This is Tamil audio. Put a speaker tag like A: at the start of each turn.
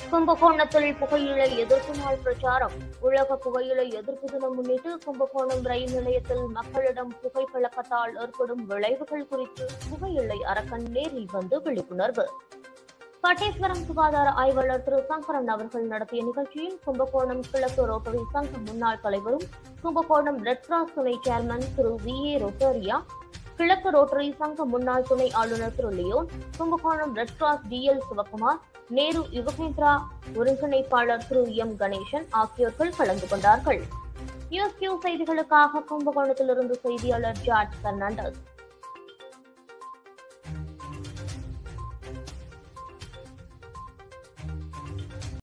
A: கும்பகோணத்தில் புகையிலை எதிர்ப்பு நாள் பிரச்சாரம் உலக புகையிலை எதிர்ப்பு தினம் முன்னிட்டு கும்பகோணம் ரயில் நிலையத்தில் மக்களிடம் புகை பழக்கத்தால் ஏற்படும் விளைவுகள் குறித்து புகையிலை அரக்கன் நேரில் வந்து விழிப்புணர்வு பட்டேஸ்வரம் சுகாதார ஆய்வாளர் திரு சங்கரன் அவர்கள் நடத்திய நிகழ்ச்சியில் கும்பகோணம் கிழக்கு ரோட்டரி சங்க முன்னாள் தலைவரும் கும்பகோணம் ரெட் கிராஸ் துணை சேர்மன் திரு வி ஏ ரொட்டரியா கிழக்கு ரோட்டரி சங்க முன்னாள் துணை ஆளுநர் திரு Leon Kumbakonam Red Cross T L Sivakumar Nehru Yuvakendra ஒருங்கிணைப்பாளர் திரு எம் கணேசன் ஆகியோர்கள் கலந்து கொண்டார்கள் நியூஸ் கியூ செய்திகளுக்காக கும்பகோணத்திலிருந்து செய்தியாளர் ஜார்ஜ் பெர்னாண்டஸ்